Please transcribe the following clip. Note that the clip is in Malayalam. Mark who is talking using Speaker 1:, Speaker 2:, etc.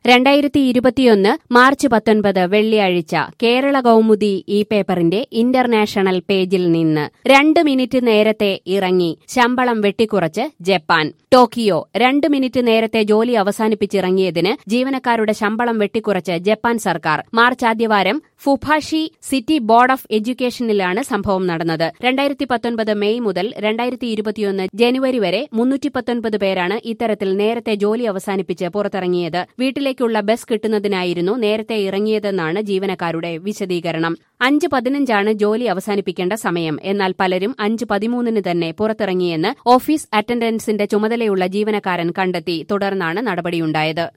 Speaker 1: രണ്ടായിരത്തി ഇരുപത്തിയൊന്ന് മാർച്ച് പത്തൊൻപത് വെള്ളിയാഴ്ച കേരള കൗമുദി ഈ പേപ്പറിന്റെ ഇന്റർനാഷണൽ പേജിൽ നിന്ന് രണ്ട് മിനിറ്റ് നേരത്തെ ഇറങ്ങി ശമ്പളം വെട്ടിക്കുറച്ച് ജപ്പാൻ ടോക്കിയോ രണ്ട് മിനിറ്റ് നേരത്തെ ജോലി അവസാനിപ്പിച്ചിറങ്ങിയതിന് ജീവനക്കാരുടെ ശമ്പളം വെട്ടിക്കുറച്ച് ജപ്പാൻ സർക്കാർ മാർച്ച് ആദ്യവാരം ഫുഭാഷി സിറ്റി ബോർഡ് ഓഫ് എഡ്യൂക്കേഷനിലാണ് സംഭവം നടന്നത് രണ്ടായിരത്തി പത്തൊൻപത് മെയ് മുതൽ രണ്ടായിരത്തി ഇരുപത്തിയൊന്ന് ജനുവരി വരെ മുന്നൂറ്റി പത്തൊൻപത് പേരാണ് ഇത്തരത്തിൽ നേരത്തെ ജോലി അവസാനിപ്പിച്ച് പുറത്തിറങ്ങിയത് വീട്ടിലേക്കുള്ള ബസ് കിട്ടുന്നതിനായിരുന്നു നേരത്തെ ഇറങ്ങിയതെന്നാണ് ജീവനക്കാരുടെ വിശദീകരണം അഞ്ച് പതിനഞ്ചാണ് ജോലി അവസാനിപ്പിക്കേണ്ട സമയം എന്നാൽ പലരും അഞ്ച് പതിമൂന്നിന് തന്നെ പുറത്തിറങ്ങിയെന്ന് ഓഫീസ് അറ്റൻഡൻസിന്റെ ചുമതലയുള്ള ജീവനക്കാരൻ കണ്ടെത്തി തുടർന്നാണ് നടപടിയുണ്ടായത്